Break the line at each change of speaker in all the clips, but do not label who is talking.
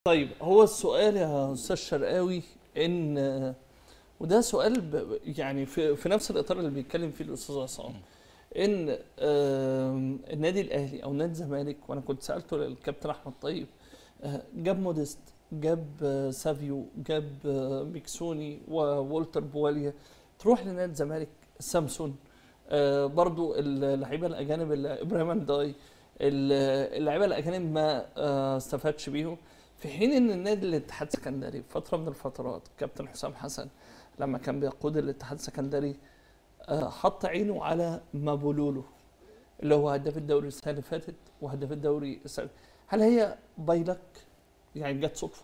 طيب هو السؤال يا استاذ شرقاوي ان وده سؤال ب- يعني في, في نفس الاطار اللي بيتكلم فيه الاستاذ عصام ان آم، النادي الاهلي او نادي الزمالك وانا كنت سالته للكابتن احمد طيب آه، جاب موديست جاب آه، سافيو جاب آه، ميكسوني وولتر بواليا تروح لنادي الزمالك سامسون آه، برضو اللعيبه الاجانب اللي- ابراهيم انداي ال- اللعيبه الاجانب ما آه، استفادش بيهم في حين ان النادي الاتحاد السكندري في فتره من الفترات كابتن حسام حسن لما كان بيقود الاتحاد السكندري آه، حط عينه على مابولولو اللي هو هداف الدوري السنه اللي فاتت وهداف الدوري السنة هل هي بايلك يعني جت صدفه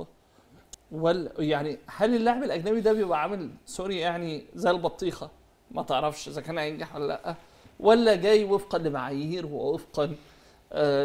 ولا يعني هل اللاعب الاجنبي ده بيبقى عامل سوري يعني زي البطيخه ما تعرفش اذا كان هينجح ولا لا ولا جاي وفقا لمعايير ووفقا آه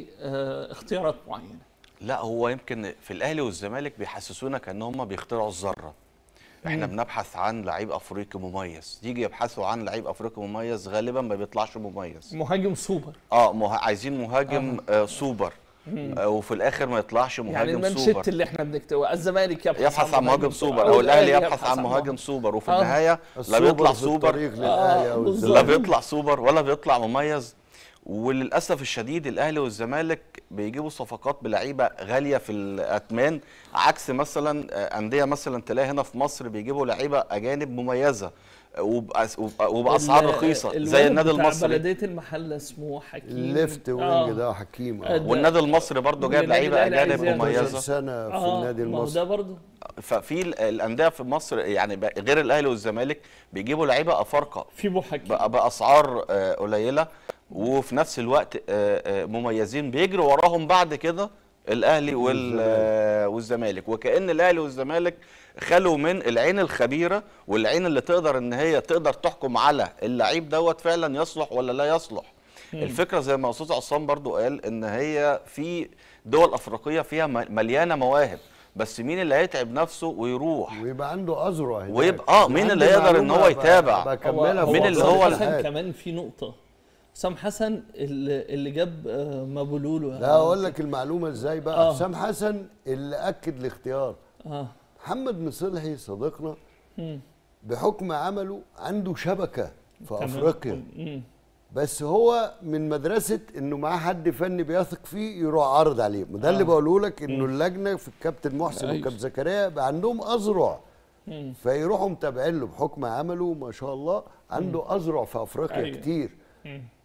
لاختيارات معينه
لا هو يمكن في الاهلي والزمالك بيحسسونا كان هم بيخترعوا الذره احنا
مم.
بنبحث عن لعيب افريقي مميز يجي يبحثوا عن لعيب افريقي مميز غالبا ما بيطلعش مميز
مهاجم سوبر
اه مه... عايزين مهاجم آه سوبر
مم.
آه وفي الاخر ما يطلعش
يعني
مهاجم
المانشيت
سوبر
اللي احنا بنكتبه الزمالك يبحث,
يبحث عن مهاجم سوبر او الاهلي يبحث عن مهاجم سوبر وفي
آه.
النهايه لا
السوبر
بيطلع
في
سوبر
الطريق للاهلي او
بالظبط.
لا
الزمالك
بيطلع سوبر ولا بيطلع مميز وللاسف الشديد الاهلي والزمالك بيجيبوا صفقات بلعيبه غاليه في الاثمان عكس مثلا آه، انديه مثلا تلاقي هنا في مصر بيجيبوا لعيبه اجانب مميزه آه، وبأس- وب- وباسعار رخيصه زي النادي المصري
بلديه المحله اسمه حكيم
الليفت وينج
آه.
ده حكيم
آه،
اه
ده-
والنادي المصري برضه جايب
والنادي
لعيبه
الأهلي عايز
اجانب
يعمل
11
مميزه
سنه في
آه،
النادي
ما هو
المصري
ده برضه
ففي ال- الانديه في مصر يعني ب- غير الاهلي والزمالك بيجيبوا لعيبه افارقه
في ابو حكيم
بقى باسعار آه، قليله وفي نفس الوقت آه، آه، مميزين بيجري وراهم بعد كده الاهلي وال-
والزمالك.
آه، والزمالك وكأن الاهلي والزمالك خلوا من العين الخبيره والعين اللي تقدر ان هي تقدر تحكم على اللعيب دوت فعلا يصلح ولا لا يصلح الفكره زي ما استاذ عصام برضو قال ان هي في دول افريقيه فيها م- مليانه مواهب بس مين اللي هيتعب نفسه ويروح
ويبقى عنده اذرع هناك
ويبقى- آه، مين
عندي
اللي يقدر إن هو
معلومة
يتابع؟
بقى- بكملها في
مين
هو
اللي
موضوع
هو
حسن
الاتحاد.
كمان في نقطه حسام حسن اللي, اللي جاب آه، مابولولو
لا اقول لك المعلومه ازاي بقى
آه.
حسام حسن اللي اكد الاختيار
اه
محمد مصلحي صديقنا
مم.
بحكم عمله عنده شبكه في
تمام.
افريقيا
مم.
بس هو من مدرسه انه معاه حد فني بيثق فيه يروح عارض عليه وده اللي
آه.
بقوله لك انه اللجنه في الكابتن محسن
أيوة.
والكابتن زكريا بقى عندهم اذرع
مم.
فيروحوا متابعين له بحكم عمله ما شاء الله عنده اذرع في افريقيا
أيوة.
كتير
مم.